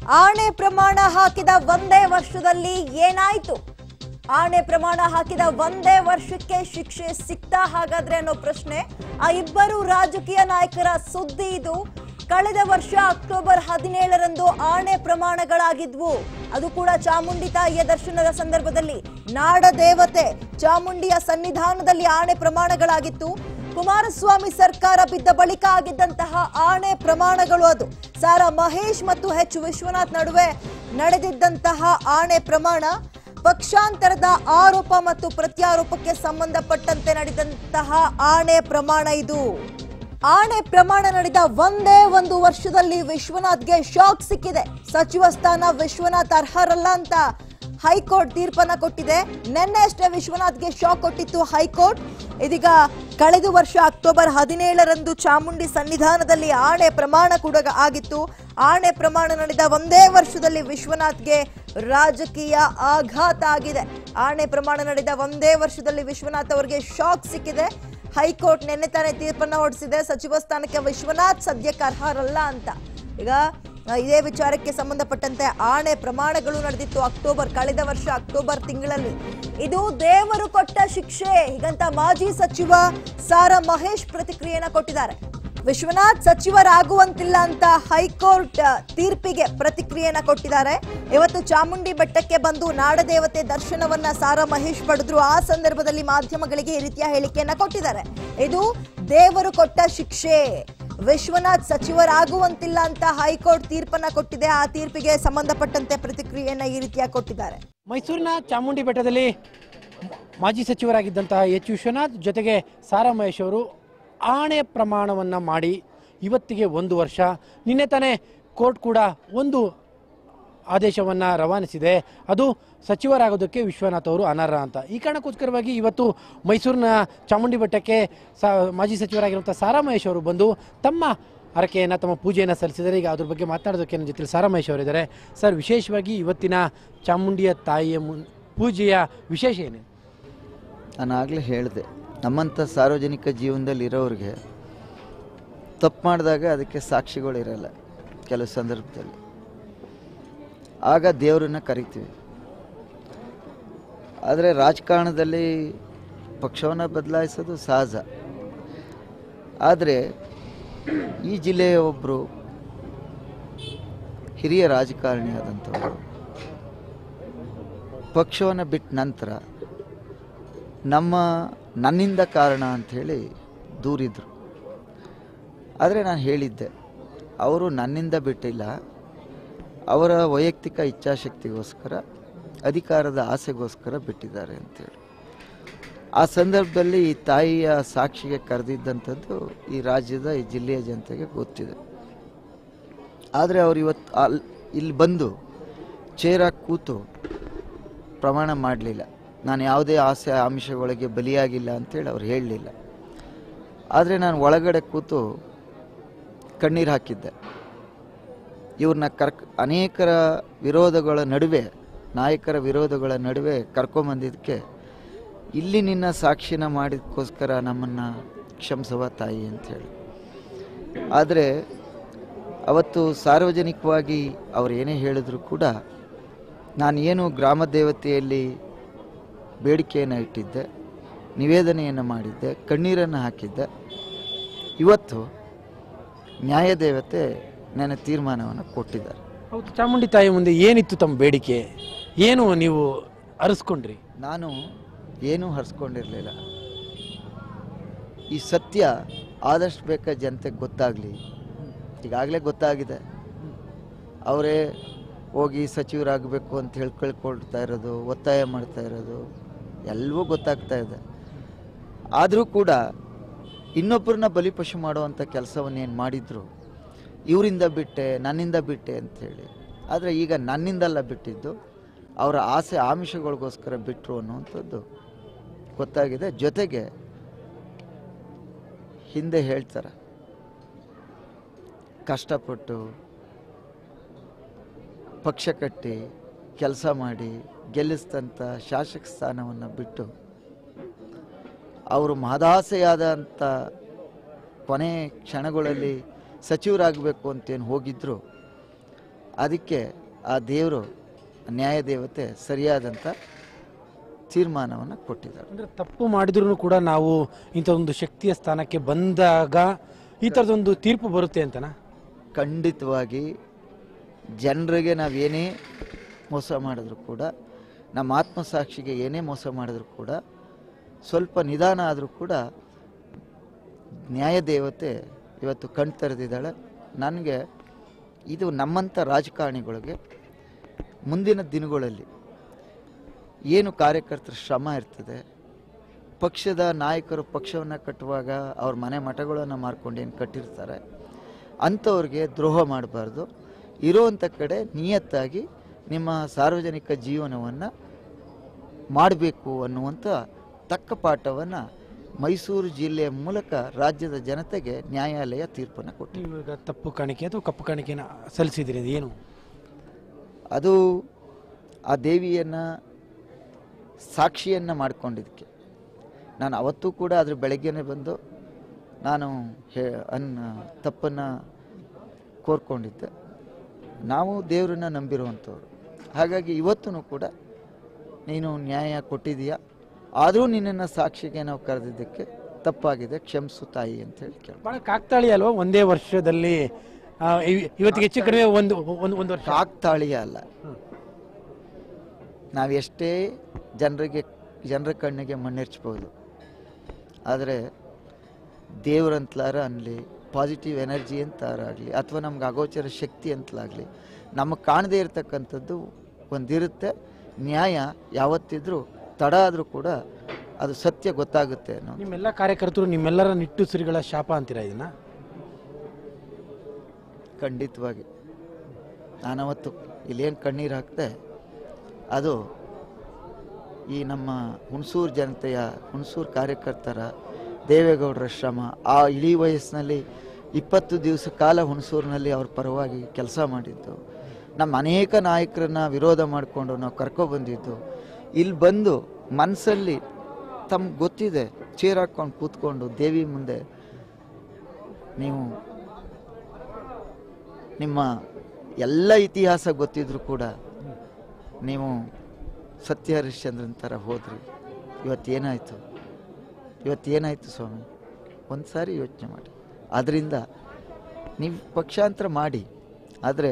ಆಣೆ ಪ್ರಮಾಣ ಹಾಕಿದ ಒಂದೇ ವರ್ಷದಲ್ಲಿ ಏನಾಯ್ತು ಆಣೆ ಪ್ರಮಾಣ ಹಾಕಿದ ಒಂದೇ ವರ್ಷಕ್ಕೆ ಶಿಕ್ಷೆ ಸಿಕ್ತಾ ಹಾಗಾದ್ರೆ ಅನ್ನೋ ಪ್ರಶ್ನೆ ಆ ಇಬ್ಬರು ರಾಜಕೀಯ ನಾಯಕರ ಸುದ್ದಿ ಇದು ಕಳೆದ ವರ್ಷ ಅಕ್ಟೋಬರ್ ಹದಿನೇಳರಂದು ಆಣೆ ಪ್ರಮಾಣಗಳಾಗಿದ್ವು ಅದು ಕೂಡ ಚಾಮುಂಡಿ ತಾಯಿಯ ದರ್ಶನದ ಸಂದರ್ಭದಲ್ಲಿ ನಾಡ ದೇವತೆ ಚಾಮುಂಡಿಯ ಸನ್ನಿಧಾನದಲ್ಲಿ ಆಣೆ ಪ್ರಮಾಣಗಳಾಗಿತ್ತು ಕುಮಾರಸ್ವಾಮಿ ಸರ್ಕಾರ ಬಿದ್ದ ಬಳಿಕ ಆಗಿದ್ದಂತಹ ಆಣೆ ಪ್ರಮಾಣಗಳು ಅದು ಸಾರಾ ಮಹೇಶ್ ಮತ್ತು ಎಚ್ ವಿಶ್ವನಾಥ್ ನಡುವೆ ನಡೆದಿದ್ದಂತಹ ಆಣೆ ಪ್ರಮಾಣ ಪಕ್ಷಾಂತರದ ಆರೋಪ ಮತ್ತು ಪ್ರತ್ಯಾರೋಪಕ್ಕೆ ಸಂಬಂಧಪಟ್ಟಂತೆ ನಡೆದಂತಹ ಆಣೆ ಪ್ರಮಾಣ ಇದು ಆಣೆ ಪ್ರಮಾಣ ನಡೆದ ಒಂದೇ ಒಂದು ವರ್ಷದಲ್ಲಿ ವಿಶ್ವನಾಥ್ಗೆ ಶಾಕ್ ಸಿಕ್ಕಿದೆ ಸಚಿವ ಸ್ಥಾನ ವಿಶ್ವನಾಥ್ ಅರ್ಹರಲ್ಲ ಅಂತ ಹೈಕೋರ್ಟ್ ತೀರ್ಪನ್ನ ಕೊಟ್ಟಿದೆ ನಿನ್ನೆ ಅಷ್ಟೇ ವಿಶ್ವನಾಥ್ಗೆ ಶಾಕ್ ಕೊಟ್ಟಿತ್ತು ಹೈಕೋರ್ಟ್ ಇದೀಗ ಕಳೆದ ವರ್ಷ ಅಕ್ಟೋಬರ್ ಹದಿನೇಳರಂದು ಚಾಮುಂಡಿ ಸನ್ನಿಧಾನದಲ್ಲಿ ಆಣೆ ಪ್ರಮಾಣ ಕೂಡ ಆಗಿತ್ತು ಆಣೆ ಪ್ರಮಾಣ ನಡೆದ ಒಂದೇ ವರ್ಷದಲ್ಲಿ ವಿಶ್ವನಾಥ್ಗೆ ರಾಜಕೀಯ ಆಘಾತ ಆಗಿದೆ ಆಣೆ ಪ್ರಮಾಣ ನಡೆದ ಒಂದೇ ವರ್ಷದಲ್ಲಿ ವಿಶ್ವನಾಥ್ ಅವರಿಗೆ ಶಾಕ್ ಸಿಕ್ಕಿದೆ ಹೈಕೋರ್ಟ್ ನಿನ್ನೆ ತಾನೇ ತೀರ್ಪನ್ನ ಹೊರಡಿಸಿದೆ ಸಚಿವ ಸ್ಥಾನಕ್ಕೆ ವಿಶ್ವನಾಥ್ ಸದ್ಯಕ್ಕೆ ಅರ್ಹರಲ್ಲ ಅಂತ ಈಗ ಆ, ಇದೇ ವಿಚಾರಕ್ಕೆ ಸಂಬಂಧಪಟ್ಟಂತೆ ಆಣೆ ಪ್ರಮಾಣಗಳು ನಡೆದಿತ್ತು ಅಕ್ಟೋಬರ್ ಕಳೆದ ವರ್ಷ ಅಕ್ಟೋಬರ್ ತಿಂಗಳಲ್ಲಿ ಇದು ದೇವರು ಕೊಟ್ಟ ಶಿಕ್ಷೆ ಹೀಗಂತ ಮಾಜಿ ಸಚಿವ ಸಾರಾ ಮಹೇಶ್ ಪ್ರತಿಕ್ರಿಯೆಯನ್ನ ಕೊಟ್ಟಿದ್ದಾರೆ ವಿಶ್ವನಾಥ್ ಸಚಿವರಾಗುವಂತಿಲ್ಲ ಅಂತ ಹೈಕೋರ್ಟ್ ಆ, ತೀರ್ಪಿಗೆ ಪ್ರತಿಕ್ರಿಯೆಯನ್ನ ಕೊಟ್ಟಿದ್ದಾರೆ ಇವತ್ತು ಚಾಮುಂಡಿ ಬೆಟ್ಟಕ್ಕೆ ಬಂದು ನಾಡದೇವತೆ ದರ್ಶನವನ್ನ ಸಾರಾ ಮಹೇಶ್ ಪಡೆದ್ರು ಆ ಸಂದರ್ಭದಲ್ಲಿ ಮಾಧ್ಯಮಗಳಿಗೆ ಈ ರೀತಿಯ ಹೇಳಿಕೆಯನ್ನ ಕೊಟ್ಟಿದ್ದಾರೆ ಇದು ದೇವರು ಕೊಟ್ಟ ಶಿಕ್ಷೆ ವಿಶ್ವನಾಥ್ ಸಚಿವರಾಗುವಂತಿಲ್ಲ ಅಂತ ಹೈಕೋರ್ಟ್ ತೀರ್ಪನ್ನ ಕೊಟ್ಟಿದೆ ಆ ತೀರ್ಪಿಗೆ ಸಂಬಂಧಪಟ್ಟಂತೆ ಪ್ರತಿಕ್ರಿಯೆಯನ್ನ ಈ ರೀತಿಯಾಗಿ ಕೊಟ್ಟಿದ್ದಾರೆ ಮೈಸೂರಿನ ಚಾಮುಂಡಿ ಬೆಟ್ಟದಲ್ಲಿ ಮಾಜಿ ಸಚಿವರಾಗಿದ್ದಂತಹ ಎಚ್ ವಿಶ್ವನಾಥ್ ಜೊತೆಗೆ ಸಾರಾ ಮಹೇಶ್ ಅವರು ಆಣೆ ಪ್ರಮಾಣವನ್ನು ಮಾಡಿ ಇವತ್ತಿಗೆ ಒಂದು ವರ್ಷ ನಿನ್ನೆ ತಾನೇ ಕೋರ್ಟ್ ಕೂಡ ಒಂದು ಆದೇಶವನ್ನು ರವಾನಿಸಿದೆ ಅದು ಸಚಿವರಾಗೋದಕ್ಕೆ ವಿಶ್ವನಾಥ್ ಅವರು ಅನರ್ಹ ಅಂತ ಈ ಕಾರಣಕ್ಕೋಸ್ಕರವಾಗಿ ಇವತ್ತು ಮೈಸೂರಿನ ಚಾಮುಂಡಿ ಬೆಟ್ಟಕ್ಕೆ ಸಾ ಮಾಜಿ ಸಚಿವರಾಗಿರುವಂಥ ಸಾರಾ ಮಹೇಶ್ ಅವರು ಬಂದು ತಮ್ಮ ಹರಕೆಯನ್ನು ತಮ್ಮ ಪೂಜೆಯನ್ನು ಸಲ್ಲಿಸಿದರೆ ಈಗ ಅದ್ರ ಬಗ್ಗೆ ಮಾತನಾಡೋದಕ್ಕೆ ನನ್ನ ಜೊತೆ ಸಾರಾ ಮಹೇಶ್ ಅವರಿದ್ದಾರೆ ಸರ್ ವಿಶೇಷವಾಗಿ ಇವತ್ತಿನ ಚಾಮುಂಡಿಯ ತಾಯಿಯ ಮುನ್ ಪೂಜೆಯ ವಿಶೇಷ ಏನಿದೆ ನಾನು ಆಗಲೇ ಹೇಳಿದೆ ನಮ್ಮಂಥ ಸಾರ್ವಜನಿಕ ಜೀವನದಲ್ಲಿ ಇರೋರಿಗೆ ತಪ್ಪು ಮಾಡಿದಾಗ ಅದಕ್ಕೆ ಸಾಕ್ಷಿಗಳಿರಲ್ಲ ಕೆಲವು ಸಂದರ್ಭದಲ್ಲಿ ಆಗ ದೇವರನ್ನ ಕರಿತೀವಿ ಆದರೆ ರಾಜಕಾರಣದಲ್ಲಿ ಪಕ್ಷವನ್ನು ಬದಲಾಯಿಸೋದು ಸಹಜ ಆದರೆ ಈ ಜಿಲ್ಲೆಯ ಒಬ್ಬರು ಹಿರಿಯ ರಾಜಕಾರಣಿಯಾದಂಥವರು ಪಕ್ಷವನ್ನು ಬಿಟ್ಟ ನಂತರ ನಮ್ಮ ನನ್ನಿಂದ ಕಾರಣ ಅಂಥೇಳಿ ದೂರಿದ್ರು ಆದರೆ ನಾನು ಹೇಳಿದ್ದೆ ಅವರು ನನ್ನಿಂದ ಬಿಟ್ಟಿಲ್ಲ ಅವರ ವೈಯಕ್ತಿಕ ಇಚ್ಛಾಶಕ್ತಿಗೋಸ್ಕರ ಅಧಿಕಾರದ ಆಸೆಗೋಸ್ಕರ ಬಿಟ್ಟಿದ್ದಾರೆ ಅಂತೇಳಿ ಆ ಸಂದರ್ಭದಲ್ಲಿ ಈ ತಾಯಿಯ ಸಾಕ್ಷಿಗೆ ಕರೆದಿದ್ದಂಥದ್ದು ಈ ರಾಜ್ಯದ ಈ ಜಿಲ್ಲೆಯ ಜನತೆಗೆ ಗೊತ್ತಿದೆ ಆದರೆ ಅವರು ಇವತ್ತು ಅಲ್ಲಿ ಇಲ್ಲಿ ಬಂದು ಚೇರಾಗಿ ಕೂತು ಪ್ರಮಾಣ ಮಾಡಲಿಲ್ಲ ನಾನು ಯಾವುದೇ ಆಸೆ ಆಮಿಷಗಳಿಗೆ ಬಲಿಯಾಗಿಲ್ಲ ಅಂತೇಳಿ ಅವ್ರು ಹೇಳಲಿಲ್ಲ ಆದರೆ ನಾನು ಒಳಗಡೆ ಕೂತು ಕಣ್ಣೀರು ಹಾಕಿದ್ದೆ ಇವ್ರನ್ನ ಕರ್ಕ ಅನೇಕರ ವಿರೋಧಗಳ ನಡುವೆ ನಾಯಕರ ವಿರೋಧಗಳ ನಡುವೆ ಕರ್ಕೊಂಬಂದಿದ್ದಕ್ಕೆ ಇಲ್ಲಿ ನಿನ್ನ ಸಾಕ್ಷಿನ ಮಾಡಿದಕ್ಕೋಸ್ಕರ ನಮ್ಮನ್ನು ಕ್ಷಮಿಸುವ ತಾಯಿ ಅಂಥೇಳಿ ಆದರೆ ಅವತ್ತು ಸಾರ್ವಜನಿಕವಾಗಿ ಅವ್ರು ಏನೇ ಹೇಳಿದ್ರು ಕೂಡ ನಾನು ಏನು ಗ್ರಾಮ ದೇವತೆಯಲ್ಲಿ ಬೇಡಿಕೆಯನ್ನು ಇಟ್ಟಿದ್ದೆ ನಿವೇದನೆಯನ್ನು ಮಾಡಿದ್ದೆ ಕಣ್ಣೀರನ್ನು ಹಾಕಿದ್ದೆ ಇವತ್ತು ನ್ಯಾಯದೇವತೆ ನನ್ನ ತೀರ್ಮಾನವನ್ನು ಕೊಟ್ಟಿದ್ದಾರೆ ಹೌದು ಚಾಮುಂಡಿ ತಾಯಿ ಮುಂದೆ ಏನಿತ್ತು ತಮ್ಮ ಬೇಡಿಕೆ ಏನು ನೀವು ಅರಸ್ಕೊಂಡ್ರಿ ನಾನು ಏನೂ ಹರಿಸ್ಕೊಂಡಿರಲಿಲ್ಲ ಈ ಸತ್ಯ ಆದಷ್ಟು ಬೇಗ ಜನತೆಗೆ ಗೊತ್ತಾಗಲಿ ಈಗಾಗಲೇ ಗೊತ್ತಾಗಿದೆ ಅವರೇ ಹೋಗಿ ಸಚಿವರಾಗಬೇಕು ಅಂತ ಹೇಳ್ಕೊಳ್ಕೊಳ್ತಾ ಇರೋದು ಒತ್ತಾಯ ಮಾಡ್ತಾ ಇರೋದು ಎಲ್ಲವೂ ಗೊತ್ತಾಗ್ತಾ ಇದೆ ಆದರೂ ಕೂಡ ಇನ್ನೊಬ್ಬರನ್ನ ಬಲಿಪಶು ಮಾಡುವಂಥ ಕೆಲಸವನ್ನೇನು ಮಾಡಿದ್ರು ಇವರಿಂದ ಬಿಟ್ಟೆ ನನ್ನಿಂದ ಬಿಟ್ಟೆ ಅಂಥೇಳಿ ಆದರೆ ಈಗ ನನ್ನಿಂದಲ್ಲ ಬಿಟ್ಟಿದ್ದು ಅವರ ಆಸೆ ಆಮಿಷಗಳಿಗೋಸ್ಕರ ಬಿಟ್ಟರು ಅನ್ನುವಂಥದ್ದು ಗೊತ್ತಾಗಿದೆ ಜೊತೆಗೆ ಹಿಂದೆ ಹೇಳ್ತಾರೆ ಕಷ್ಟಪಟ್ಟು ಪಕ್ಷ ಕಟ್ಟಿ ಕೆಲಸ ಮಾಡಿ ಗೆಲ್ಲಿಸಿದಂಥ ಶಾಸಕ ಸ್ಥಾನವನ್ನು ಬಿಟ್ಟು ಅವರು ಮಹದಾಸೆಯಾದಂಥ ಕೊನೆ ಕ್ಷಣಗಳಲ್ಲಿ ಸಚಿವರಾಗಬೇಕು ಅಂತೇನು ಹೋಗಿದ್ರು ಅದಕ್ಕೆ ಆ ದೇವರು ನ್ಯಾಯ ದೇವತೆ ಸರಿಯಾದಂಥ ತೀರ್ಮಾನವನ್ನು ಕೊಟ್ಟಿದ್ದಾರೆ ಅಂದ್ರೆ ತಪ್ಪು ಮಾಡಿದ್ರು ಕೂಡ ನಾವು ಇಂಥ ಒಂದು ಶಕ್ತಿಯ ಸ್ಥಾನಕ್ಕೆ ಬಂದಾಗ ಈ ಥರದೊಂದು ತೀರ್ಪು ಬರುತ್ತೆ ಅಂತನಾ ಖಂಡಿತವಾಗಿ ಜನರಿಗೆ ನಾವು ಏನೇ ಮೋಸ ಮಾಡಿದ್ರು ಕೂಡ ನಮ್ಮ ಆತ್ಮಸಾಕ್ಷಿಗೆ ಏನೇ ಮೋಸ ಮಾಡಿದ್ರು ಕೂಡ ಸ್ವಲ್ಪ ನಿಧಾನ ಆದರೂ ಕೂಡ ನ್ಯಾಯ ದೇವತೆ ಇವತ್ತು ಕಣ್ ತೆರೆದಿದ್ದಾಳೆ ನನಗೆ ಇದು ನಮ್ಮಂಥ ರಾಜಕಾರಣಿಗಳಿಗೆ ಮುಂದಿನ ದಿನಗಳಲ್ಲಿ ಏನು ಕಾರ್ಯಕರ್ತರ ಶ್ರಮ ಇರ್ತದೆ ಪಕ್ಷದ ನಾಯಕರು ಪಕ್ಷವನ್ನು ಕಟ್ಟುವಾಗ ಅವ್ರ ಮನೆ ಮಠಗಳನ್ನು ಮಾರ್ಕೊಂಡು ಏನು ಕಟ್ಟಿರ್ತಾರೆ ಅಂಥವ್ರಿಗೆ ದ್ರೋಹ ಮಾಡಬಾರ್ದು ಇರೋವಂಥ ಕಡೆ ನಿಯತ್ತಾಗಿ ನಿಮ್ಮ ಸಾರ್ವಜನಿಕ ಜೀವನವನ್ನು ಮಾಡಬೇಕು ಅನ್ನುವಂಥ ತಕ್ಕ ಪಾಠವನ್ನು ಮೈಸೂರು ಜಿಲ್ಲೆಯ ಮೂಲಕ ರಾಜ್ಯದ ಜನತೆಗೆ ನ್ಯಾಯಾಲಯ ತೀರ್ಪನ್ನು ಕೊಟ್ಟಿದೆ ನೀವು ಈಗ ತಪ್ಪು ಕಾಣಿಕೆ ಅಥವಾ ಕಪ್ಪು ಕಾಣಿಕೆನ ಸಲ್ಲಿಸಿದಿರಿ ಅದು ಏನು ಅದು ಆ ದೇವಿಯನ್ನು ಸಾಕ್ಷಿಯನ್ನು ಮಾಡ್ಕೊಂಡಿದ್ದಕ್ಕೆ ನಾನು ಅವತ್ತೂ ಕೂಡ ಅದ್ರ ಬೆಳಗ್ಗೆನೇ ಬಂದು ನಾನು ಹೇ ಅನ್ನ ತಪ್ಪನ್ನು ಕೋರ್ಕೊಂಡಿದ್ದೆ ನಾವು ದೇವರನ್ನ ನಂಬಿರುವಂಥವ್ರು ಹಾಗಾಗಿ ಇವತ್ತೂ ಕೂಡ ನೀನು ನ್ಯಾಯ ಕೊಟ್ಟಿದೀಯಾ ಆದರೂ ನಿನ್ನನ್ನು ಸಾಕ್ಷಿಗೆ ನಾವು ಕರೆದಿದ್ದಕ್ಕೆ ತಪ್ಪಾಗಿದೆ ಕ್ಷಮಿಸು ತಾಯಿ ಅಂತೇಳಿ ಕೇಳ ಭಾಳ ಕಾಕ್ತಾಳಿ ಅಲ್ವಾ ಒಂದೇ ವರ್ಷದಲ್ಲಿ ಆ, ಇವ್- ಇವತ್ತಿಗೆ ಹೆಚ್ಚು ಕಡಿಮೆ ಒಂದು ಒಂದು ಒಂದು ವರ್ಷ ಕಾಕ್ತಾಳೀಯ ಅಲ್ಲ ನಾವೆಷ್ಟೇ ಜನರಿಗೆ ಜನರ ಕಣ್ಣಿಗೆ ಮಣ್ಣೆರ್ಚ್ಬೋದು ಆದರೆ ದೇವ್ರಂತಲಾರ ಅನ್ನಲಿ ಪಾಸಿಟಿವ್ ಎನರ್ಜಿ ಅಂತಾರಾಗಲಿ ಅಥವಾ ನಮ್ಗೆ ಅಗೋಚರ ಶಕ್ತಿ ಅಂತಲಾಗಲಿ ನಮಗೆ ಕಾಣದೇ ಇರತಕ್ಕಂಥದ್ದು ಒಂದಿರುತ್ತೆ ನ್ಯಾಯ ಯಾವತ್ತಿದ್ರೂ ತಡ ಆದರೂ ಕೂಡ ಅದು ಸತ್ಯ ಗೊತ್ತಾಗುತ್ತೆ ಅನ್ನೋ ನಿಮ್ಮೆಲ್ಲ ಕಾರ್ಯಕರ್ತರು ನಿಮ್ಮೆಲ್ಲರ ನಿಟ್ಟುಸಿರುಗಳ ಶಾಪ ಅಂತೀರಾ ಇದನ್ನ ಖಂಡಿತವಾಗಿ ನಾನವತ್ತು ಇಲ್ಲೇನು ಕಣ್ಣೀರು ಹಾಕ್ದೆ ಅದು ಈ ನಮ್ಮ ಹುಣಸೂರು ಜನತೆಯ ಹುಣಸೂರು ಕಾರ್ಯಕರ್ತರ ದೇವೇಗೌಡರ ಶ್ರಮ ಆ ಇಳಿ ವಯಸ್ಸಿನಲ್ಲಿ ಇಪ್ಪತ್ತು ದಿವಸ ಕಾಲ ಹುಣಸೂರಿನಲ್ಲಿ ಅವ್ರ ಪರವಾಗಿ ಕೆಲಸ ಮಾಡಿದ್ದು ನಮ್ಮ ಅನೇಕ ನಾಯಕರನ್ನ ವಿರೋಧ ಮಾಡಿಕೊಂಡು ನಾವು ಕರ್ಕೊಬಂದಿದ್ದು ಇಲ್ಲಿ ಬಂದು ಮನಸ್ಸಲ್ಲಿ ತಮ್ಗೆ ಗೊತ್ತಿದೆ ಚೇರ್ ಹಾಕ್ಕೊಂಡು ಕೂತ್ಕೊಂಡು ದೇವಿ ಮುಂದೆ ನೀವು ನಿಮ್ಮ ಎಲ್ಲ ಇತಿಹಾಸ ಗೊತ್ತಿದ್ರು ಕೂಡ ನೀವು ಸತ್ಯ ಹರಿಶ್ಚಂದ್ರನ್ ಥರ ಹೋದ್ರಿ ಇವತ್ತೇನಾಯಿತು ಇವತ್ತೇನಾಯಿತು ಸ್ವಾಮಿ ಒಂದು ಸಾರಿ ಯೋಚನೆ ಮಾಡಿ ಅದರಿಂದ ನೀವು ಪಕ್ಷಾಂತರ ಮಾಡಿ ಆದರೆ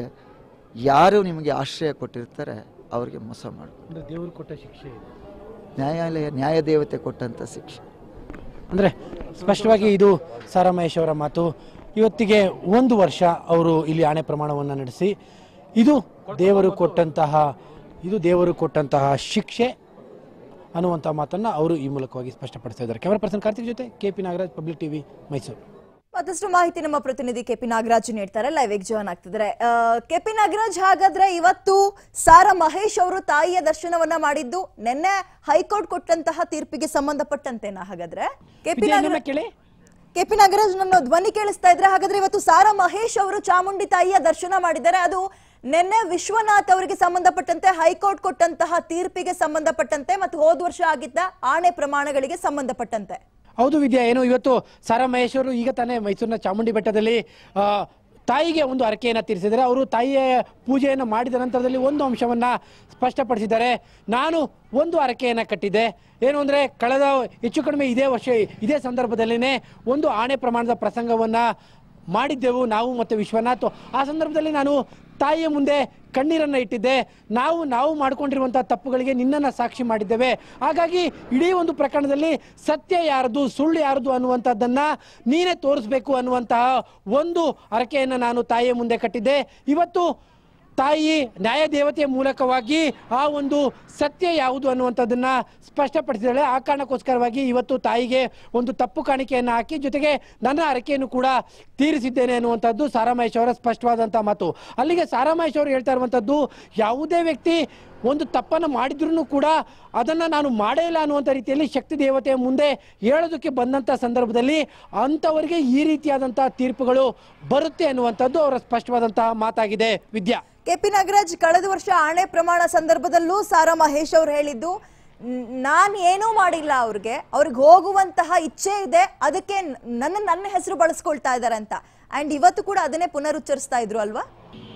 ಯಾರು ನಿಮಗೆ ಆಶ್ರಯ ಕೊಟ್ಟಿರ್ತಾರೆ ಅವ್ರಿಗೆ ಮೋಸ ಮಾಡಿ ಅಂದ್ರೆ ದೇವರು ಕೊಟ್ಟ ಶಿಕ್ಷೆ ಇದು. ನ್ಯಾಯಾಲಯ ನ್ಯಾಯ ದೇವತೆ ಕೊಟ್ಟಂಥ ಶಿಕ್ಷೆ ಅಂದ್ರೆ ಸ್ಪಷ್ಟವಾಗಿ ಇದು ಸಾರಾ ಮಹೇಶ್ ಅವರ ಮಾತು ಇವತ್ತಿಗೆ ಒಂದು ವರ್ಷ ಅವರು ಇಲ್ಲಿ ಆಣೆ ಪ್ರಮಾಣವನ್ನು ನಡೆಸಿ ಇದು ದೇವರು ಕೊಟ್ಟಂತಹ ಇದು ದೇವರು ಕೊಟ್ಟಂತಹ ಶಿಕ್ಷೆ ಅನ್ನುವಂಥ ಮಾತನ್ನು ಅವರು ಈ ಮೂಲಕವಾಗಿ ಸ್ಪಷ್ಟಪಡಿಸ್ತಾ ಇದ್ದಾರೆ ಕ್ಯಾಮರಾ ಪರ್ಸನ್ ಕಾರ್ತಿಕ್ ಜೊತೆ K P Nagaraj public TV Mysuru ಮತ್ತಷ್ಟು ಮಾಹಿತಿ ನಮ್ಮ ಪ್ರತಿನಿಧಿ ಕೆಪಿ ನಾಗರಾಜ್ ನೀಡ್ತಾರೆ ಲೈವ್ ಜಾಯ್ನ್ ಆಗ್ತಿದ್ದಾರೆ ಕೆಪಿ ನಾಗರಾಜ್ ಹಾಗಾದ್ರೆ ಇವತ್ತು ಸಾರಾ ಮಹೇಶ್ ಅವರು ತಾಯಿಯ ದರ್ಶನವನ್ನ ಮಾಡಿದ್ದು ನಿನ್ನೆ ಹೈಕೋರ್ಟ್ ಕೊಟ್ಟಂತಹ ತೀರ್ಪಿಗೆ ಸಂಬಂಧಪಟ್ಟಂತೆನಾ ಹಾಗಾದ್ರೆ ಕೆಪಿ ವಿದ್ಯಾ, ನಾಗರಾಜ್ ಇನ್ನೊಮ್ಮೆ ಕೇಳಿ ಕೆಪಿ ನಾಗರಾಜ್ ನನ್ನ ಧ್ವನಿ ಕೇಳಿಸ್ತಾ ಇದ್ರೆ ಹಾಗಾದ್ರೆ ಇವತ್ತು ಸಾರಾ ಮಹೇಶ್ ಅವರು ಚಾಮುಂಡಿ ತಾಯಿಯ ದರ್ಶನ ಮಾಡಿದ್ದಾರೆ ಅದು ನಿನ್ನೆ ವಿಶ್ವನಾಥ್ ಅವರಿಗೆ ಸಂಬಂಧಪಟ್ಟಂತೆ ಹೈಕೋರ್ಟ್ ಕೊಟ್ಟಂತಹ ತೀರ್ಪಿಗೆ ಸಂಬಂಧಪಟ್ಟಂತೆ ಮತ್ತು ಹೋದ ವರ್ಷ ಆಗಿದ್ದ ಆಣೆ ಪ್ರಮಾಣಗಳಿಗೆ ಸಂಬಂಧಪಟ್ಟಂತೆ ಹೌದು ವಿದ್ಯಾ ಏನು ಇವತ್ತು ಸಾರಾ ಮಹೇಶ್ ಅವರು ಈಗ ತಾನೇ ಮೈಸೂರಿನ ಚಾಮುಂಡಿ ಬೆಟ್ಟದಲ್ಲಿ ಆ, ತಾಯಿಗೆ ಒಂದು ಹರಕೆಯನ್ನು ತೀರಿಸಿದ್ದಾರೆ ಅವರು ತಾಯಿಯ ಪೂಜೆಯನ್ನು ಮಾಡಿದ ನಂತರದಲ್ಲಿ ಒಂದು ಅಂಶವನ್ನು ಸ್ಪಷ್ಟಪಡಿಸಿದ್ದಾರೆ ನಾನು ಒಂದು ಹರಕೆಯನ್ನು ಕಟ್ಟಿದ್ದೆ ಏನು ಅಂದರೆ ಕಳೆದ ಹೆಚ್ಚು ಕಡಿಮೆ ಇದೇ ವರ್ಷ ಇದೇ ಸಂದರ್ಭದಲ್ಲಿನೇ ಒಂದು ಆಣೆ ಪ್ರಮಾಣದ ಪ್ರಸಂಗವನ್ನು ಮಾಡಿದ್ದೆವು ನಾವು ಮತ್ತು ವಿಶ್ವನಾಥ್ ಆ ಸಂದರ್ಭದಲ್ಲಿ ನಾನು ತಾಯಿಯ ಮುಂದೆ ಕಣ್ಣೀರನ್ನು ಇಟ್ಟಿದ್ದೆ ನಾವು ನಾವು ಮಾಡ್ಕೊಂಡಿರುವಂಥ ತಪ್ಪುಗಳಿಗೆ ನಿನ್ನನ್ನು ಸಾಕ್ಷಿ ಮಾಡಿದ್ದೇವೆ ಹಾಗಾಗಿ ಇಡೀ ಒಂದು ಪ್ರಕರಣದಲ್ಲಿ ಸತ್ಯ ಯಾರದು ಸುಳ್ಳು ಯಾರದು ಅನ್ನುವಂಥದ್ದನ್ನು ನೀನೇ ತೋರಿಸ್ಬೇಕು ಅನ್ನುವಂತಹ ಒಂದು ಹರಕೆಯನ್ನು ನಾನು ತಾಯಿಯ ಮುಂದೆ ಕಟ್ಟಿದ್ದೆ ಇವತ್ತು ತಾಯಿ ನ್ಯಾಯ ದೇವತೆಯ ಮೂಲಕವಾಗಿ ಆ ಒಂದು ಸತ್ಯ ಯಾವುದು ಅನ್ನುವಂಥದ್ದನ್ನ ಸ್ಪಷ್ಟಪಡಿಸಿದ್ದಾಳೆ ಆ ಕಾರಣಕ್ಕೋಸ್ಕರವಾಗಿ ಇವತ್ತು ತಾಯಿಗೆ ಒಂದು ತಪ್ಪು ಕಾಣಿಕೆಯನ್ನು ಹಾಕಿ ಜೊತೆಗೆ ನನ್ನ ಹರಕೆಯನ್ನು ಕೂಡ ತೀರಿಸಿದ್ದೇನೆ ಅನ್ನುವಂಥದ್ದು ಸಾರಾಮಹೇಶ್ ಅವರ ಸ್ಪಷ್ಟವಾದಂಥ ಮಾತು ಅಲ್ಲಿಗೆ ಸಾರಾಮಹೇಶ್ ಅವರು ಹೇಳ್ತಾ ಇರುವಂಥದ್ದು ಯಾವುದೇ ವ್ಯಕ್ತಿ ಒಂದು ತಪ್ಪನ್ನು ಮಾಡಿದ್ರೂ ಕೂಡ ಅದನ್ನು ನಾನು ಮಾಡೇ ಇಲ್ಲ ಅನ್ನುವಂಥ ರೀತಿಯಲ್ಲಿ ಶಕ್ತಿ ದೇವತೆಯ ಮುಂದೆ ಹೇಳೋದಕ್ಕೆ ಬಂದಂಥ ಸಂದರ್ಭದಲ್ಲಿ ಅಂಥವರಿಗೆ ಈ ರೀತಿಯಾದಂಥ ತೀರ್ಪುಗಳು ಬರುತ್ತೆ ಅನ್ನುವಂಥದ್ದು ಅವರ ಸ್ಪಷ್ಟವಾದಂತಹ ಮಾತಾಗಿದೆ ವಿದ್ಯಾ ಕೆಪಿ ನಾಗರಾಜ್ ಕಳೆದ ವರ್ಷ ಆಣೆ ಪ್ರಮಾಣ ಸಂದರ್ಭದಲ್ಲೂ ಸಾರಾ ಮಹೇಶ್ ಅವರು ಹೇಳಿದ್ದು "ನ್- ನಾನ್ ಏನೂ ಮಾಡಿಲ್ಲ ಅವ್ರಿಗೆ ಅವ್ರಿಗೆ ಹೋಗುವಂತಹ ಇಚ್ಛೆ ಇದೆ ಅದಕ್ಕೆ ನ- ನನ್ನ ನನ್ನ ಹೆಸರು ಬಳಸ್ಕೊಳ್ತಾ ಇದ್ದಾರೆ ಅಂತ ಅಂಡ್ ಇವತ್ತು ಕೂಡ ಅದನ್ನೇ ಪುನರುಚ್ಚರಿಸ್ತಾ ಇದ್ರು ಅಲ್ವಾ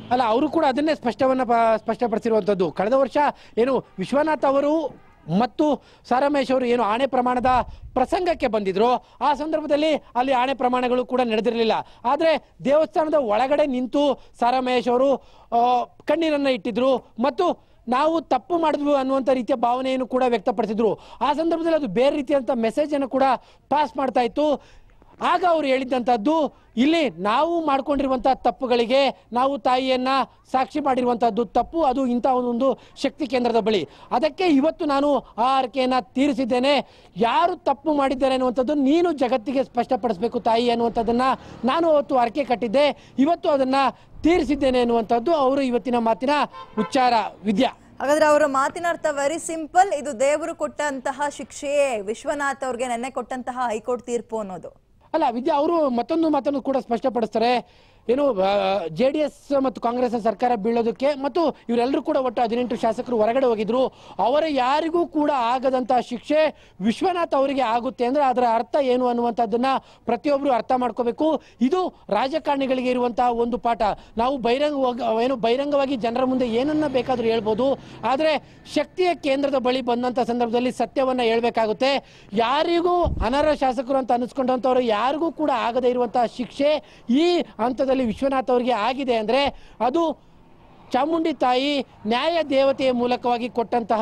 ಅಲ್ಲ ಅವರು ಕೂಡ ಅದನ್ನೇ ಸ್ಪಷ್ಟವನ್ನ ಪ- ಸ್ಪಷ್ಟಪಡಿಸಿರುವಂಥದ್ದು ಕಳೆದ ವರ್ಷ ಏನು ವಿಶ್ವನಾಥ್ ಅವರು ಮತ್ತು ಸಾರಾಮೇಶ್ ಅವರು ಏನು ಆಣೆ ಪ್ರಮಾಣದ ಪ್ರಸಂಗಕ್ಕೆ ಬಂದಿದ್ರು ಆ ಸಂದರ್ಭದಲ್ಲಿ ಅಲ್ಲಿ ಆಣೆ ಪ್ರಮಾಣಗಳು ಕೂಡ ನಡೆದಿರಲಿಲ್ಲ ಆದರೆ ದೇವಸ್ಥಾನದ ಒಳಗಡೆ ನಿಂತು ಸಾರಾಮೇಶ್ ಅವರು ಆ, ಕಣ್ಣೀರನ್ನ ಇಟ್ಟಿದ್ರು ಮತ್ತು ನಾವು ತಪ್ಪು ಮಾಡಿದ್ವು ಅನ್ನುವಂಥ ರೀತಿಯ ಭಾವನೆಯನ್ನು ಕೂಡ ವ್ಯಕ್ತಪಡಿಸಿದ್ರು ಆ ಸಂದರ್ಭದಲ್ಲಿ ಅದು ಬೇರೆ ರೀತಿಯಂಥ ಮೆಸೇಜ್ ಅನ್ನು ಕೂಡ ಪಾಸ್ ಮಾಡ್ತಾ ಇತ್ತು ಆಗ ಅವರು ಹೇಳಿದ್ದಂಥದ್ದು ಇಲ್ಲಿ ನಾವು ಮಾಡ್ಕೊಂಡಿರುವಂತಹ ತಪ್ಪುಗಳಿಗೆ ನಾವು ತಾಯಿಯನ್ನ ಸಾಕ್ಷಿ ಮಾಡಿರುವಂತಹದ್ದು ತಪ್ಪು ಅದು ಇಂಥ ಒಂದು ಶಕ್ತಿ ಕೇಂದ್ರದ ಬಳಿ ಅದಕ್ಕೆ ಇವತ್ತು ನಾನು ಆ ಅರ್ಕೆಯನ್ನ ತೀರಿಸಿದ್ದೇನೆ ಯಾರು ತಪ್ಪು ಮಾಡಿದ್ದಾರೆ ಅನ್ನುವಂಥದ್ದು ನೀನು ಜಗತ್ತಿಗೆ ಸ್ಪಷ್ಟಪಡಿಸಬೇಕು ತಾಯಿ ಅನ್ನುವಂಥದ್ದನ್ನ ನಾನು ಅವತ್ತು ಅರ್ಕೆ ಕಟ್ಟಿದ್ದೆ ಇವತ್ತು ಅದನ್ನ ತೀರಿಸಿದ್ದೇನೆ ಅನ್ನುವಂಥದ್ದು ಅವರು ಇವತ್ತಿನ ಮಾತಿನ ಉಚ್ಚಾರ ವಿದ್ಯಾ ಹಾಗಾದ್ರೆ ಅವರ ಮಾತಿನ ಅರ್ಥ ವೆರಿ ಸಿಂಪಲ್ ಇದು ದೇವರು ಕೊಟ್ಟಂತಹ ಶಿಕ್ಷೆಯೇ ವಿಶ್ವನಾಥ್ ಅವ್ರಿಗೆ ನೆನ್ನೆ ಕೊಟ್ಟಂತಹ ಹೈಕೋರ್ಟ್ ತೀರ್ಪು ಅನ್ನೋದು ಅಲ್ಲ ವಿದ್ಯಾ ಅವರು ಮತ್ತೊಂದು ಮಾತನ್ನು ಕೂಡ ಸ್ಪಷ್ಟಪಡಿಸ್ತಾರೆ ಏನು ಜೆ ಡಿ ಎಸ್ ಮತ್ತು ಕಾಂಗ್ರೆಸ್ ಸರ್ಕಾರ ಬೀಳೋದಕ್ಕೆ ಮತ್ತು ಇವರೆಲ್ಲರೂ ಕೂಡ ಒಟ್ಟು ಹದಿನೆಂಟು ಶಾಸಕರು ಹೊರಗಡೆ ಹೋಗಿದ್ರು ಅವರ ಯಾರಿಗೂ ಕೂಡ ಆಗದಂತಹ ಶಿಕ್ಷೆ ವಿಶ್ವನಾಥ್ ಅವರಿಗೆ ಆಗುತ್ತೆ ಅಂದ್ರೆ ಅದರ ಅರ್ಥ ಏನು ಅನ್ನುವಂಥದ್ದನ್ನ ಪ್ರತಿಯೊಬ್ಬರು ಅರ್ಥ ಮಾಡ್ಕೋಬೇಕು ಇದು ರಾಜಕಾರಣಿಗಳಿಗೆ ಇರುವಂತಹ ಒಂದು ಪಾಠ ನಾವು ಬಹಿರಂಗ ಏನು ಬಹಿರಂಗವಾಗಿ ಜನರ ಮುಂದೆ ಏನನ್ನ ಬೇಕಾದ್ರೂ ಹೇಳ್ಬೋದು ಆದರೆ ಶಕ್ತಿಯ ಕೇಂದ್ರದ ಬಳಿ ಬಂದಂತ ಸಂದರ್ಭದಲ್ಲಿ ಸತ್ಯವನ್ನ ಹೇಳ್ಬೇಕಾಗುತ್ತೆ ಯಾರಿಗೂ ಅನರ್ಹ ಶಾಸಕರು ಅಂತ ಅನಿಸ್ಕೊಂಡಂತವ್ರು ಯಾರಿಗೂ ಕೂಡ ಆಗದೇ ಇರುವಂತಹ ಶಿಕ್ಷೆ ಈ ಹಂತದಲ್ಲಿ ವಿಶ್ವನಾಥ್ ಅವರಿಗೆ ಆಗಿದೆ ಅಂದ್ರೆ ಅದು ಚಾಮುಂಡಿ ತಾಯಿ ನ್ಯಾಯ ದೇವತೆಯ ಮೂಲಕವಾಗಿ ಕೊಟ್ಟಂತಹ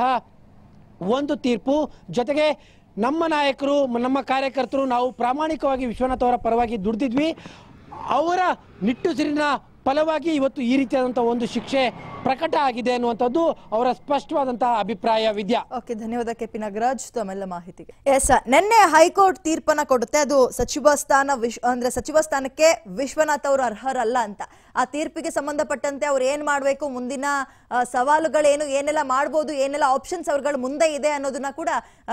ಒಂದು ತೀರ್ಪು ಜೊತೆಗೆ ನಮ್ಮ ನಾಯಕರು ನಮ್ಮ ಕಾರ್ಯಕರ್ತರು ನಾವು ಪ್ರಾಮಾಣಿಕವಾಗಿ ವಿಶ್ವನಾಥ್ ಅವರ ಪರವಾಗಿ ದುಡಿದಿದ್ವಿ ಅವರ ನಿಟ್ಟುಸಿರಿನ ಫಲವಾಗಿ ಇವತ್ತು ಈ ರೀತಿಯಾದಂಥ ಒಂದು ಶಿಕ್ಷೆ ಪ್ರಕಟ ಆಗಿದೆ ಅನ್ನುವಂಥದ್ದು ಅವರ ಸ್ಪಷ್ಟವಾದಂತಹ ಅಭಿಪ್ರಾಯ ವಿದ್ಯಾ ಓಕೆ ಧನ್ಯವಾದ ಕೆ ಪಿ ನಾಗರಾಜ್ ತಮ್ಮೆಲ್ಲ ಮಾಹಿತಿಗೆ ಎಸ್ ನಿನ್ನೆ ಹೈಕೋರ್ಟ್ ತೀರ್ಪನ್ನ ಕೊಡುತ್ತೆ ಅದು ಸಚಿವ ಸ್ಥಾನ ವಿಶ್ ಅಂದ್ರೆ ಸಚಿವ ಸ್ಥಾನಕ್ಕೆ ವಿಶ್ವನಾಥ್ ಅವರು ಅರ್ಹರಲ್ಲ ಅಂತ ಆ ತೀರ್ಪಿಗೆ ಸಂಬಂಧಪಟ್ಟಂತೆ ಅವ್ರು ಏನ್ ಮಾಡ್ಬೇಕು ಮುಂದಿನ ಆ, ಸವಾಲುಗಳೇನು ಏನೆಲ್ಲ ಮಾಡ್ಬೋದು ಏನೆಲ್ಲ ಆಪ್ಷನ್ಸ್ ಅವ್ರಗಳ ಮುಂದೆ ಇದೆ ಅನ್ನೋದನ್ನ ಕೂಡ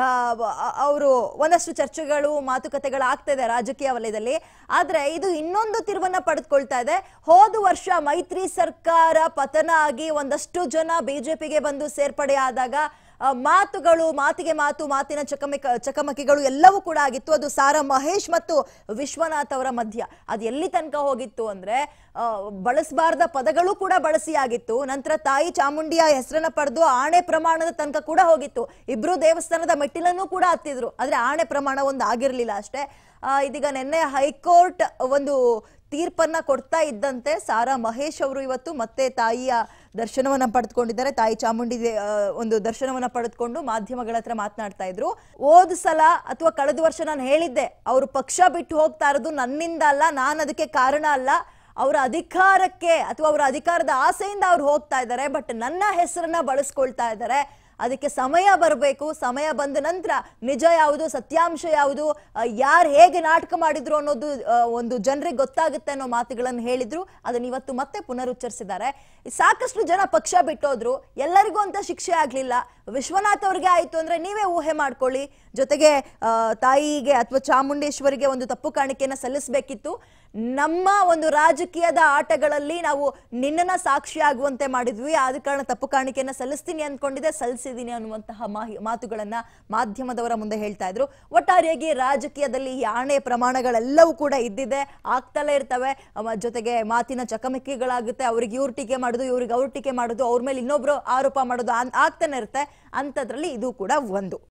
ಅವರು ಒಂದಷ್ಟು ಚರ್ಚೆಗಳು ಮಾತುಕತೆಗಳು ಆಗ್ತಾ ಇದೆ ರಾಜಕೀಯ ವಲಯದಲ್ಲಿ ಆದ್ರೆ ಇದು ಇನ್ನೊಂದು ತಿರುವನ್ನ ಪಡೆದುಕೊಳ್ತಾ ಇದೆ ಹೋದ ವರ್ಷ ಮೈತ್ರಿ ಸರ್ಕಾರ ಪತನ ಆಗಿ ಒಂದಷ್ಟು ಜನ ಬಿಜೆಪಿಗೆ ಬಂದು ಸೇರ್ಪಡೆ ಆದಾಗ ಆ, ಮಾತುಗಳು ಮಾತಿಗೆ ಮಾತು ಮಾತಿನ ಚಕಮಕ ಚಕಮಕಿಗಳು ಎಲ್ಲವೂ ಕೂಡ ಆಗಿತ್ತು ಅದು ಸಾರಾ ಮಹೇಶ್ ಮತ್ತು ವಿಶ್ವನಾಥ್ ಅವರ ಮಧ್ಯ ಅದು ಎಲ್ಲಿ ತನಕ ಹೋಗಿತ್ತು ಅಂದ್ರೆ ಆ, ಬಳಸಬಾರ್ದ ಪದಗಳು ಕೂಡ ಬಳಸಿ ಆಗಿತ್ತು ನಂತರ ತಾಯಿ ಚಾಮುಂಡಿಯ ಹೆಸರನ್ನ ಪಡೆದು ಆಣೆ ಪ್ರಮಾಣದ ತನಕ ಕೂಡ ಹೋಗಿತ್ತು ಇಬ್ರು ದೇವಸ್ಥಾನದ ಮೆಟ್ಟಿಲನ್ನು ಕೂಡ ಹತ್ತಿದ್ರು ಆದ್ರೆ ಆಣೆ ಪ್ರಮಾಣ ಒಂದು ಆಗಿರ್ಲಿಲ್ಲ ಅಷ್ಟೇ ಆ, ಇದೀಗ ನಿನ್ನೆ ಹೈಕೋರ್ಟ್ ಒಂದು ತೀರ್ಪನ್ನ ಕೊಡ್ತಾ ಇದ್ದಂತೆ ಸಾರಾ ಮಹೇಶ್ ಅವರು ಇವತ್ತು ಮತ್ತೆ ತಾಯಿಯ ದರ್ಶನವನ್ನ ಪಡೆದುಕೊಂಡಿದ್ದಾರೆ ತಾಯಿ ಚಾಮುಂಡಿ ದೇ- ಆ, ಒಂದು ದರ್ಶನವನ್ನ ಪಡೆದುಕೊಂಡು ಮಾಧ್ಯಮಗಳ ಹತ್ರ ಮಾತನಾಡ್ತಾ ಇದ್ರು ಹೋದ ಸಲ ಅಥವಾ ಕಳೆದ ವರ್ಷ ನಾನು ಹೇಳಿದ್ದೆ ಅವರು ಪಕ್ಷ ಬಿಟ್ಟು ಹೋಗ್ತಾ ಇರೋದು ನನ್ನಿಂದ ಅಲ್ಲ ನಾನು ಅದಕ್ಕೆ ಕಾರಣ ಅಲ್ಲ ಅವರ ಅಧಿಕಾರಕ್ಕೆ ಅಥವಾ ಅವರ ಅಧಿಕಾರದ ಆಸೆಯಿಂದ ಅವ್ರು ಹೋಗ್ತಾ ಇದ್ದಾರೆ ಬಟ್ ನನ್ನ ಹೆಸರನ್ನ ಬಳಸ್ಕೊಳ್ತಾ ಇದ್ದಾರೆ ಅದಕ್ಕೆ ಸಮಯ ಬರಬೇಕು ಸಮಯ ಬಂದ ನಂತರ ನಿಜ ಯಾವುದು ಸತ್ಯಾಂಶ ಯಾವುದು ಯಾರು ಹೇಗೆ ನಾಟಕ ಮಾಡಿದ್ರು ಅನ್ನೋದು ಆ, ಒಂದು ಜನರಿಗೆ ಗೊತ್ತಾಗುತ್ತೆ ಅನ್ನೋ ಮಾತುಗಳನ್ನು ಹೇಳಿದ್ರು ಅದನ್ನ ಇವತ್ತು ಮತ್ತೆ ಪುನರುಚ್ಚರಿಸಿದ್ದಾರೆ ಸಾಕಷ್ಟು ಜನ ಪಕ್ಷ ಬಿಟ್ಟೋದ್ರು ಎಲ್ಲರಿಗೂ ಅಂತ ಶಿಕ್ಷೆ ಆಗ್ಲಿಲ್ಲ ವಿಶ್ವನಾಥ್ ಅವ್ರಿಗೆ ಆಯ್ತು ಅಂದ್ರೆ ನೀವೇ ಊಹೆ ಮಾಡ್ಕೊಳ್ಳಿ ಜೊತೆಗೆ ಆ, ತಾಯಿಗೆ ಅಥವಾ ಚಾಮುಂಡೇಶ್ವರಿಗೆ ಒಂದು ತಪ್ಪು ಕಾಣಿಕೆಯನ್ನ ಸಲ್ಲಿಸಬೇಕಿತ್ತು ನಮ್ಮ ಒಂದು ರಾಜಕೀಯದ ಆಟಗಳಲ್ಲಿ ನಾವು ನಿನ್ನನ್ನ ಸಾಕ್ಷಿ ಆಗುವಂತೆ ಮಾಡಿದ್ವಿ ಆದ ಕಾರಣ ತಪ್ಪು ಕಾಣಿಕೆಯನ್ನ ಸಲ್ಲಿಸ್ತೀನಿ ಅನ್ಕೊಂಡಿದ್ದೆ ಸಲ್ಲಿಸಿದ್ದೀನಿ ಅನ್ನುವಂತಹ ಮಾಹಿ ಮಾತುಗಳನ್ನ ಮಾಧ್ಯಮದವರ ಮುಂದೆ ಹೇಳ್ತಾ ಇದ್ರು ಒಟ್ಟಾರೆಯಾಗಿ ರಾಜಕೀಯದಲ್ಲಿ ಈ ಆಣೆ ಪ್ರಮಾಣಗಳೆಲ್ಲವೂ ಕೂಡ ಇದ್ದಿದೆ ಆಗ್ತಲೇ ಇರ್ತವೆ ಅವ ಜೊತೆಗೆ ಮಾತಿನ ಚಕಮಕಿಗಳಾಗುತ್ತೆ ಅವ್ರಿಗೆ ಇವ್ರು ಟೀಕೆ ಮಾಡೋದು ಇವ್ರಿಗೆ ಅವ್ರು ಟೀಕೆ ಮಾಡೋದು ಅವ್ರ ಮೇಲೆ ಇನ್ನೊಬ್ರು ಆರೋಪ ಮಾಡೋದು ಆನ್- ಆಗ್ತಾನೆ ಇರುತ್ತೆ ಅಂಥದ್ರಲ್ಲಿ ಇದು ಕೂಡ ಒಂದು